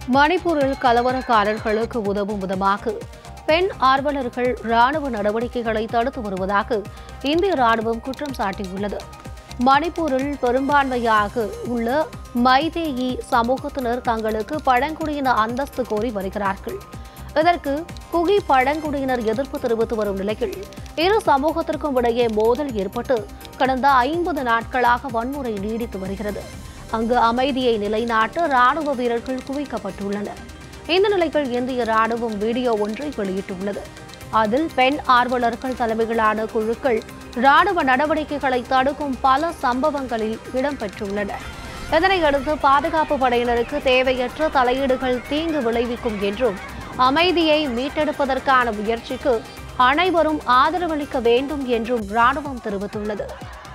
மணிப்பூரில் கலவரக்காரர்களுக்கு உதவும் விதமாக பெண் ஆர்வலர்கள் ராணுவ நடவடிக்கைகளை தடுத்து வருவதாக இந்திய ராணுவம் குற்றம் சாட்டியுள்ளது மணிப்பூரில் பெரும்பான்மையாக உள்ள மைதேயி சமூகத்தினர் தங்களுக்கு பழங்குடியின அந்தஸ்து கோரி வருகிறார்கள் இதற்கு குகி பழங்குடியினர் எதிர்ப்பு தெரிவித்து வரும் நிலையில் இரு சமூகத்திற்கும் இடையே மோதல் ஏற்பட்டு கடந்த ஐம்பது நாட்களாக வன்முறை நீடித்து வருகிறது அங்கு அமைதியை நிலைநாட்ட ராணுவ வீரர்கள் குவிக்கப்பட்டுள்ளனர் இந்த நிலையில் இந்திய ராணுவம் வீடியோ ஒன்றை வெளியிட்டுள்ளது அதில் பெண் ஆர்வலர்கள் தலைமையிலான குழுக்கள் ராணுவ நடவடிக்கைகளை தடுக்கும் பல சம்பவங்களில் இடம்பெற்றுள்ளன இதனையடுத்து பாதுகாப்பு படையினருக்கு தேவையற்ற தலையீடுகள் தீங்கு விளைவிக்கும் என்றும் அமைதியை மீட்டெடுப்பதற்கான முயற்சிக்கு அனைவரும் ஆதரவளிக்க வேண்டும் என்றும் ராணுவம் தெரிவித்துள்ளது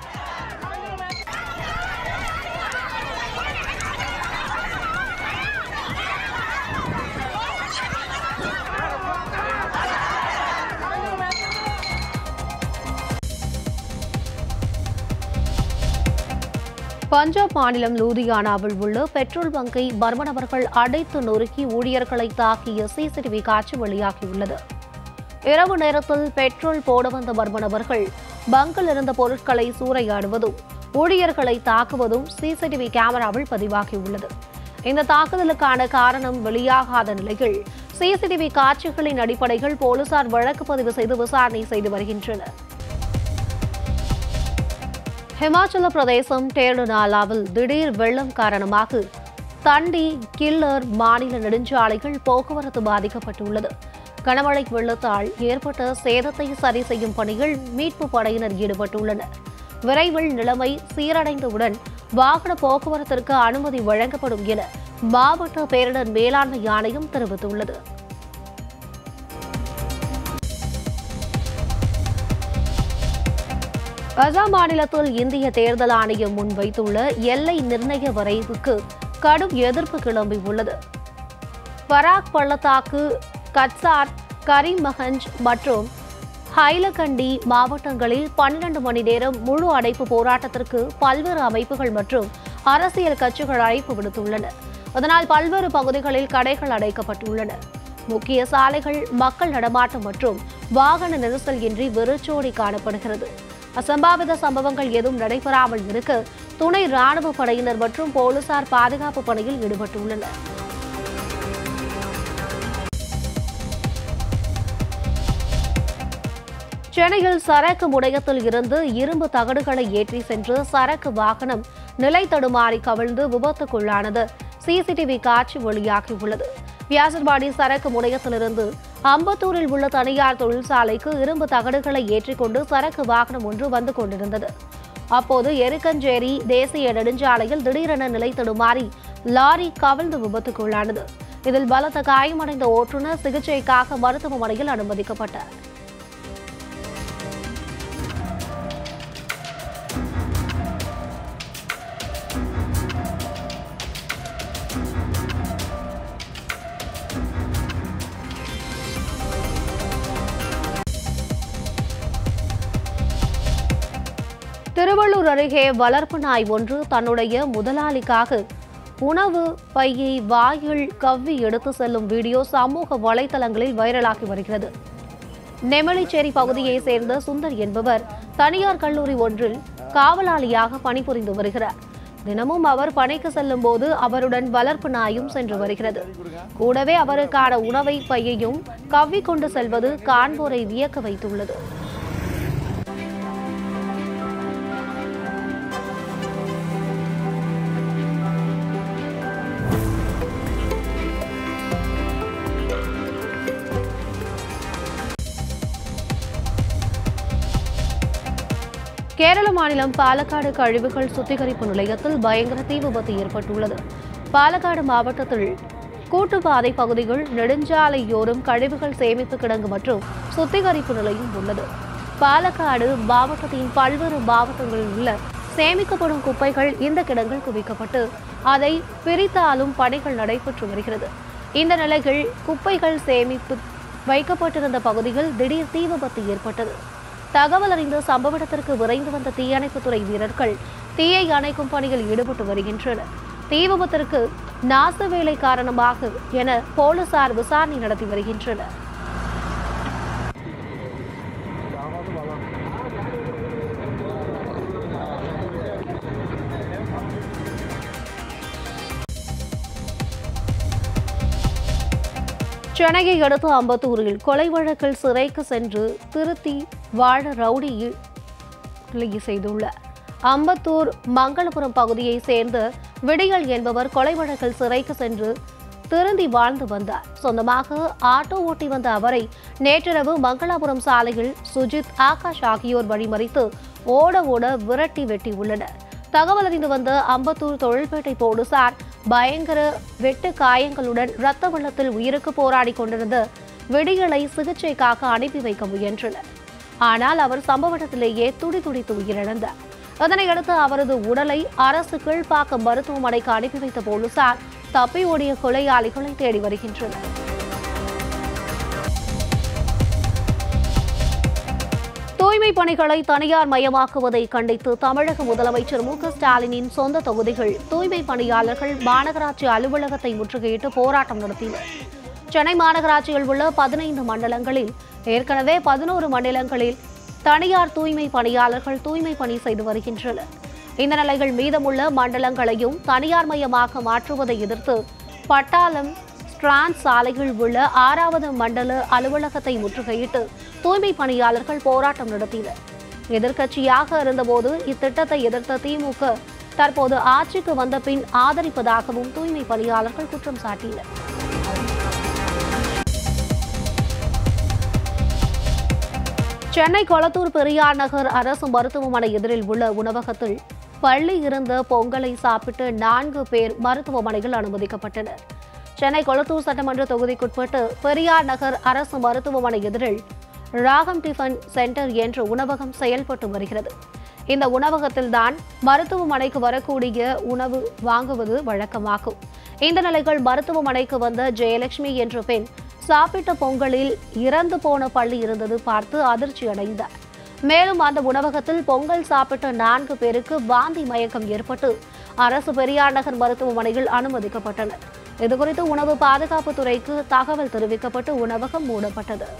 பஞ்சாப் மாநிலம் லூதியானாவில் உள்ள பெட்ரோல் பங்கை மர்ம நபர்கள் அடைத்து நொறுக்கி ஊழியர்களை தாக்கிய சிசிடிவி காட்சி வெளியாகியுள்ளது இரவு நேரத்தில் பெட்ரோல் போட வந்த மர்ம நபர்கள் பங்கில் இருந்த பொருட்களை சூறையாடுவதும் ஊழியர்களை தாக்குவதும் சிசிடிவி கேமராவில் பதிவாகியுள்ளது இந்த தாக்குதலுக்கான காரணம் வெளியாகாத நிலையில் சிசிடிவி காட்சிகளின் அடிப்படையில் போலீசார் வழக்கு பதிவு செய்து விசாரணை செய்து வருகின்றனர் ஹிமாச்சல பிரதேசம் டேர்டுனாலாவில் திடீர் வெள்ளம் காரணமாக தண்டி கில்லர் மாநில நெடுஞ்சாலைகள் போக்குவரத்து பாதிக்கப்பட்டுள்ளது கனமழை வெள்ளத்தால் ஏற்பட்ட சேதத்தை சரி செய்யும் பணியில் மீட்பு படையினர் ஈடுபட்டுள்ளனர் விரைவில் நிலைமை சீரடைந்தவுடன் வாகன போக்குவரத்திற்கு அனுமதி வழங்கப்படும் என மாவட்ட பேரிடர் மேலாண்மை ஆணையம் தெரிவித்துள்ளது அசாம் மாநிலத்தில் இந்திய தேர்தல் ஆணையம் முன்வைத்துள்ள எல்லை நிர்ணய வரைவுக்கு கடும் எதிர்ப்பு கிளம்பியுள்ளது பராக் பள்ளத்தாக்கு கட்சார் கரிமகஞ்ச் மற்றும் ஹைலகண்டி மாவட்டங்களில் பன்னிரண்டு மணி நேரம் முழு அடைப்பு போராட்டத்திற்கு பல்வேறு அமைப்புகள் மற்றும் அரசியல் கட்சிகள் அழைப்பு விடுத்துள்ளன அதனால் பல்வேறு பகுதிகளில் கடைகள் அடைக்கப்பட்டுள்ளன முக்கிய சாலைகள் மக்கள் நடமாட்டம் மற்றும் வாகன நெரிசல் இன்றி வெறிச்சோடி காணப்படுகிறது அசம்பாவித சம்பவங்கள் எதுவும் நடைபெறாமல் இருக்க துணை ராணுவ படையினர் மற்றும் போலீசார் பாதுகாப்பு பணியில் ஈடுபட்டுள்ளனர் சென்னையில் சரக்கு முனையத்தில் இருந்து இரும்பு தகடுகளை ஏற்றி சென்று சரக்கு வாகனம் நிலை தடுமாறி கவிழ்ந்து விபத்துக்குள்ளானது சிசிடிவி காட்சி வெளியாகியுள்ளது வியாசர்பாடி சரக்கு முனையத்திலிருந்து அம்பத்தூரில் உள்ள தனியார் தொழிற்சாலைக்கு இரும்பு தகடுகளை ஏற்றிக்கொண்டு சரக்கு வாகனம் ஒன்று வந்து கொண்டிருந்தது அப்போது எருக்கஞ்சேரி தேசிய நெடுஞ்சாலையில் திடீரென நிலை தடுமாறி லாரி கவிழ்ந்து விபத்துக்குள்ளானது இதில் பலத்த காயமடைந்த ஓட்டுநர் சிகிச்சைக்காக மருத்துவமனையில் அனுமதிக்கப்பட்டார் திருவள்ளூர் அருகே வளர்ப்பு நாய் ஒன்று தன்னுடைய முதலாளிக்காக உணவு பையை வாயில் கவ்வி எடுத்து செல்லும் வீடியோ சமூக வலைதளங்களில் வைரலாகி வருகிறது நெமலிச்சேரி பகுதியைச் சேர்ந்த சுந்தர் என்பவர் தனியார் கல்லூரி ஒன்றில் காவலாளியாக பணிபுரிந்து வருகிறார் தினமும் அவர் பணிக்கு செல்லும் போது அவருடன் வளர்ப்பு நாயும் சென்று வருகிறது கூடவே அவருக்கான உணவை பையையும் கவ்வி கொண்டு செல்வது காண்போரை வியக்க வைத்துள்ளது கேரள மாநிலம் பாலக்காடு கழிவுகள் சுத்திகரிப்பு நிலையத்தில் பயங்கர தீ விபத்து ஏற்பட்டுள்ளது பாலக்காடு மாவட்டத்தில் கூட்டுப்பாதை பகுதிகள் நெடுஞ்சாலையோரம் கழிவுகள் சேமிப்பு கிடங்கு மற்றும் சுத்திகரிப்பு நிலையம் உள்ளது பாலக்காடு மாவட்டத்தின் பல்வேறு மாவட்டங்களில் உள்ள சேமிக்கப்படும் குப்பைகள் இந்த கிடங்கில் குவிக்கப்பட்டு அதை பிரித்தாலும் பணிகள் நடைபெற்று வருகிறது இந்த நிலையில் குப்பைகள் சேமிப்பு வைக்கப்பட்டிருந்த பகுதியில் திடீர் தீ விபத்து ஏற்பட்டது தகவல் அறிந்து சம்பவ இடத்திற்கு விரைந்து வந்த தீயணைப்புத்துறை வீரர்கள் தீயை அணைக்கும் பணியில் ஈடுபட்டு வருகின்றனர் தீ விபத்திற்கு நாச வேலை காரணமாக என போலீசார் விசாரணை நடத்தி வருகின்றனர் சென்னையை அடுத்த அம்பத்தூரில் கொலை வழக்கில் சிறைக்கு சென்று திருத்தி வாழ ரவுடி கைது செய்துள்ள அம்பத்தூர் மங்களபுரம் பகுதியைச் சேர்ந்த விடியல் என்பவர் கொலை வழக்கில் சிறைக்கு சென்று திருந்தி வாழ்ந்து வந்தார் சொந்தமாக ஆட்டோ ஓட்டி வந்த அவரை நேற்றிரவு மங்களாபுரம் சாலையில் சுஜித் ஆகாஷ் ஆகியோர் வழிமறித்து ஓட ஓட விரட்டி வெட்டி உள்ளனர் தகவல் அறிந்து வந்த அம்பத்தூர் தொழில்பேட்டை போலீசார் பயங்கர வெட்டு காயங்களுடன் இரத்த வெள்ளத்தில் உயிருக்கு போராடி கொண்டிருந்த விடியலை சிகிச்சைக்காக அனுப்பி வைக்க முயன்றனர் ஆனால் அவர் சம்பவ இடத்திலேயே துடி துடித்து உயிரிழந்தார் இதனையடுத்து அவரது உடலை அரசு கீழ்ப்பாக்கம் மருத்துவமனைக்கு அனுப்பி வைத்த போலீசார் தப்பி ஓடிய கொலையாளிகளை தேடி வருகின்றனர் தூய்மை பணிகளை தனியார் மயமாக்குவதை கண்டித்து தமிழக முதலமைச்சர் மு க ஸ்டாலினின் சொந்த தொகுதிகள் தூய்மை பணியாளர்கள் மாநகராட்சி அலுவலகத்தை முற்றுகையிட்டு போராட்டம் நடத்தினர் சென்னை மாநகராட்சியில் உள்ள பதினைந்து மண்டலங்களில் ஏற்கனவே பதினோரு மண்டலங்களில் தனியார் தூய்மை பணியாளர்கள் தூய்மை பணி செய்து வருகின்றனர் இந்த நிலையில் மீதமுள்ள மண்டலங்களையும் தனியார் மயமாக்க மாற்றுவதை எதிர்த்து பட்டாளம் ஸ்ட்ராண்ட் சாலையில் உள்ள ஆறாவது மண்டல அலுவலகத்தை முற்றுகையிட்டு தூய்மை பணியாளர்கள் போராட்டம் நடத்தினர் எதிர்க்கட்சியாக இருந்தபோது இத்திட்டத்தை எதிர்த்த திமுக தற்போது ஆட்சிக்கு வந்த பின் ஆதரிப்பதாகவும் தூய்மை பணியாளர்கள் குற்றம் சாட்டினர் சென்னை கொளத்தூர் பெரியார் நகர் அரசு மருத்துவமனை எதிரில் உள்ள உணவகத்தில் பள்ளி இருந்த பொங்கலை சாப்பிட்டு நான்கு பேர் மருத்துவமனையில் அனுமதிக்கப்பட்டனர் சென்னை கொளத்தூர் சட்டமன்ற தொகுதிக்குட்பட்டு பெரியார் நகர் அரசு மருத்துவமனை எதிரில் ராகம் டிஃபன் சென்டர் என்ற உணவகம் செயல்பட்டு வருகிறது இந்த உணவகத்தில்தான் மருத்துவமனைக்கு வரக்கூடிய உணவு வாங்குவது வழக்கமாகும் இந்த நிலையில் மருத்துவமனைக்கு வந்த ஜெயலட்சுமி என்ற பெண் சாப்பிட்ட பொங்கலில் இறந்து போன பள்ளி இருந்தது பார்த்து அதிர்ச்சி அடைந்தார் மேலும் அந்த உணவகத்தில் பொங்கல் சாப்பிட்ட நான்கு பேருக்கு வாந்தி மயக்கம் ஏற்பட்டு அரசு பெரியார் நகர் மருத்துவமனையில் அனுமதிக்கப்பட்டனர் இதுகுறித்து உணவு பாதுகாப்பு துறைக்கு தகவல் தெரிவிக்கப்பட்டு உணவகம் மூடப்பட்டது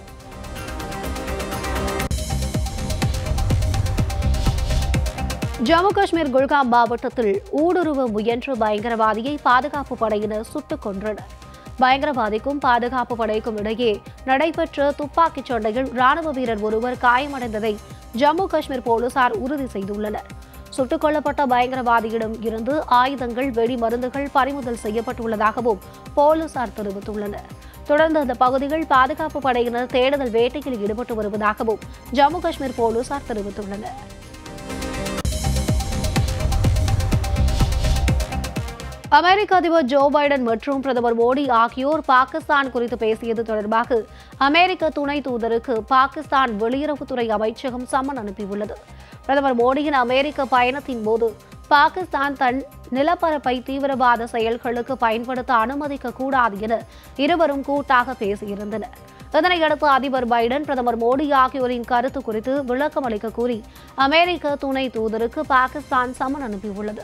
ஜம்மு காஷ்மீர் குல்காம் மாவட்டத்தில் ஊடுருவ முயன்ற பயங்கரவாதியை பாதுகாப்பு படையினர் சுட்டுக் கொன்றனர் பயங்கரவாதிக்கும் பாதுகாப்பு படைக்கும் இடையே நடைபெற்ற துப்பாக்கிச் சண்டையில் ராணுவ வீரர் ஒருவர் காயமடைந்ததை ஜம்மு காஷ்மீர் போலீசார் உறுதி செய்துள்ளனர் சுட்டுக் கொல்லப்பட்ட பயங்கரவாதியிடம் இருந்து ஆயுதங்கள் வெடிமருந்துகள் பறிமுதல் செய்யப்பட்டுள்ளதாகவும் போலீசார் தெரிவித்துள்ளனர் தொடர்ந்து அந்த பகுதிகள் பாதுகாப்பு படையினர் தேடுதல் வேட்டையில் ஈடுபட்டு வருவதாகவும் ஜம்மு காஷ்மீர் போலீசார் தெரிவித்துள்ளனர் அமெரிக்க அதிபர் ஜோ பைடன் மற்றும் பிரதமர் மோடி ஆகியோர் பாகிஸ்தான் குறித்து பேசியது தொடர்பாக அமெரிக்க துணை தூதருக்கு பாகிஸ்தான் வெளியுறவுத்துறை அமைச்சகம் சம்மன் அனுப்பியுள்ளது பிரதமர் மோடியின் அமெரிக்க பயணத்தின் போது பாகிஸ்தான் தன் நிலப்பரப்பை தீவிரவாத செயல்களுக்கு பயன்படுத்த அனுமதிக்க கூடாது என இருவரும் கூட்டாக பேசியிருந்தனர் இதனையடுத்து அதிபர் பைடன் பிரதமர் மோடி ஆகியோரின் கருத்து குறித்து விளக்கம் அளிக்க கூறி அமெரிக்க துணை தூதருக்கு பாகிஸ்தான் சம்மன் அனுப்பியுள்ளது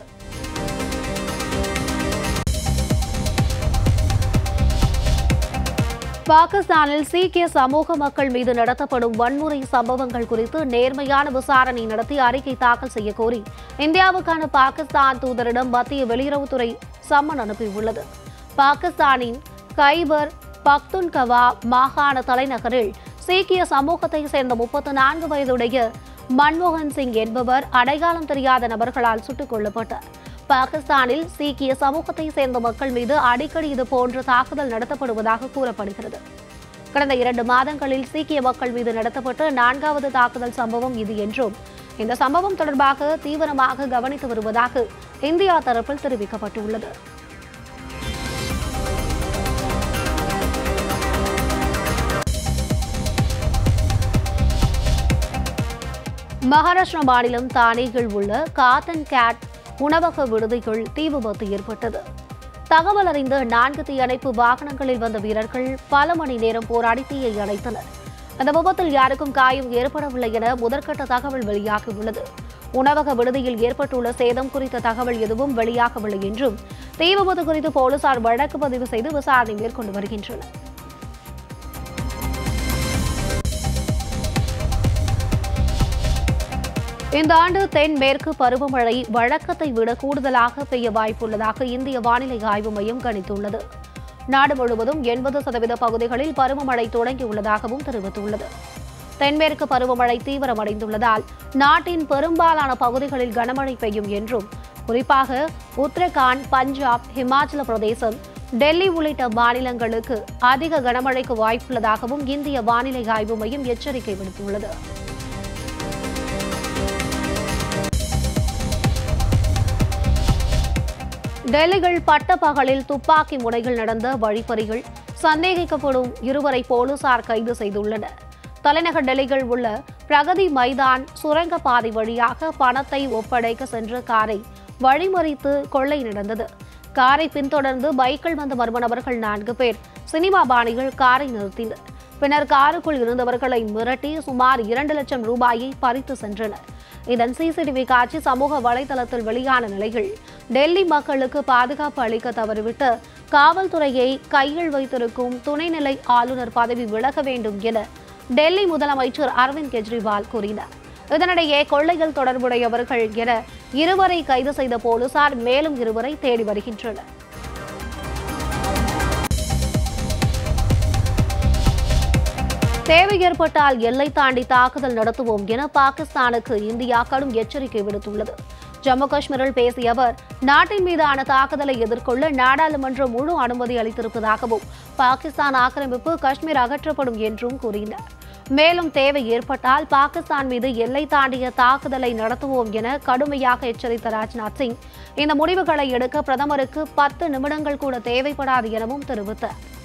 பாகிஸ்தானில் சீக்கிய சமூக மக்கள் மீது நடத்தப்படும் வன்முறை சம்பவங்கள் குறித்து நேர்மையான விசாரணை நடத்தி அறிக்கை தாக்கல் செய்ய கோரி இந்தியாவுக்கான பாகிஸ்தான் தூதரிடம் மத்திய வெளியுறவுத்துறை சம்மன் அனுப்பியுள்ளது பாகிஸ்தானின் கைபர் பக்துன்கவா மாகாண தலைநகரில் சீக்கிய சமூகத்தை சேர்ந்த முப்பத்து நான்கு வயதுடைய மன்மோகன் சிங் என்பவர் அடையாளம் தெரியாத நபர்களால் சுட்டுக் கொல்லப்பட்டார் பாகிஸ்தானில் சீக்கிய சமூகத்தை சேர்ந்த மக்கள் மீது அடிக்கடி இது போன்ற தாக்குதல் நடத்தப்படுவதாக கூறப்படுகிறது கடந்த இரண்டு மாதங்களில் சீக்கிய மக்கள் மீது நடத்தப்பட்ட நான்காவது தாக்குதல் சம்பவம் இது என்றும் இந்த சம்பவம் தொடர்பாக தீவிரமாக கவனித்து வருவதாக இந்தியா தரப்பில் தெரிவிக்கப்பட்டுள்ளது மகாராஷ்டிரா மாநிலம் தானேயில் உள்ள காட்டன் கேட் உணவக விடுதிகள் தீ விபத்து ஏற்பட்டது தகவல் அறிந்த நான்கு தீயணைப்பு வாகனங்களில் வந்த வீரர்கள் பல மணி நேரம் போராடி தீயை அணைத்தனர் அந்த விபத்தில் யாருக்கும் காயம் ஏற்படவில்லை என முதற்கட்ட தகவல் வெளியாகியுள்ளது உணவக விடுதியில் ஏற்பட்டுள்ள சேதம் குறித்த தகவல் எதுவும் வெளியாகவில்லை என்றும் தீ விபத்து குறித்து போலீசார் வழக்கு பதிவு செய்து விசாரணை மேற்கொண்டு வருகின்றனர் இந்த ஆண்டு தென்மேற்கு பருவமழை வழக்கத்தை விட கூடுதலாக பெய்ய வாய்ப்புள்ளதாக இந்திய வானிலை ஆய்வு மையம் கணித்துள்ளது நாடு முழுவதும் எண்பது சதவீத பகுதிகளில் பருவமழை தொடங்கியுள்ளதாகவும் தெரிவித்துள்ளது தென்மேற்கு பருவமழை தீவிரமடைந்துள்ளதால் நாட்டின் பெரும்பாலான பகுதிகளில் கனமழை பெய்யும் என்றும் குறிப்பாக உத்தரகாண்ட் பஞ்சாப் ஹிமாச்சல பிரதேசம் டெல்லி உள்ளிட்ட மாநிலங்களுக்கு அதிக கனமழைக்கு வாய்ப்புள்ளதாகவும் இந்திய வானிலை ஆய்வு மையம் எச்சரிக்கை விடுத்துள்ளது டெல்லியில் பட்டப்பகலில் துப்பாக்கி முனையில் நடந்த வழிப்பறிகள் சந்தேகிக்கப்படும் இருவரை போலீசார் கைது செய்துள்ளனர் தலைநகர் டெல்லியில் உள்ள பிரகதி மைதான் சுரங்கப்பாதை வழியாக பணத்தை ஒப்படைக்க சென்ற காரை வழிமறித்து கொள்ளை நடந்தது காரை பின்தொடர்ந்து பைக்கில் வந்த மர்ம நபர்கள் நான்கு பேர் சினிமா பாணிகள் காரை நிறுத்தினர் பின்னர் காருக்குள் இருந்தவர்களை மிரட்டி சுமார் இரண்டு லட்சம் ரூபாயை பறித்து சென்றனர் இதன் சிசிடிவி காட்சி சமூக வலைதளத்தில் வெளியான நிலையில் டெல்லி மக்களுக்கு பாதுகாப்பு அளிக்க தவறிவிட்டு காவல்துறையை கையில் வைத்திருக்கும் துணைநிலை ஆளுநர் பதவி விலக வேண்டும் என டெல்லி முதலமைச்சர் அரவிந்த் கெஜ்ரிவால் கூறினார் இதனிடையே கொள்ளையில் தொடர்புடையவர்கள் என இருவரை கைது செய்த போலீசார் மேலும் இருவரை தேடி வருகின்றனர் தேவை ஏற்பட்டால் எல்லை தாண்டி தாக்குதல் நடத்துவோம் என பாகிஸ்தானுக்கு இந்தியா கடும் எச்சரிக்கை விடுத்துள்ளது ஜம்மு காஷ்மீரில் பேசிய அவர் நாட்டின் மீதான தாக்குதலை எதிர்கொள்ள நாடாளுமன்றம் முழு அனுமதி அளித்திருப்பதாகவும் பாகிஸ்தான் ஆக்கிரமிப்பு காஷ்மீர் அகற்றப்படும் என்றும் கூறினார் மேலும் தேவை ஏற்பட்டால் பாகிஸ்தான் மீது எல்லை தாண்டிய தாக்குதலை நடத்துவோம் என கடுமையாக எச்சரித்த ராஜ்நாத் சிங் இந்த முடிவுகளை எடுக்க பிரதமருக்கு பத்து நிமிடங்கள் கூட தேவைப்படாது எனவும் தெரிவித்தார்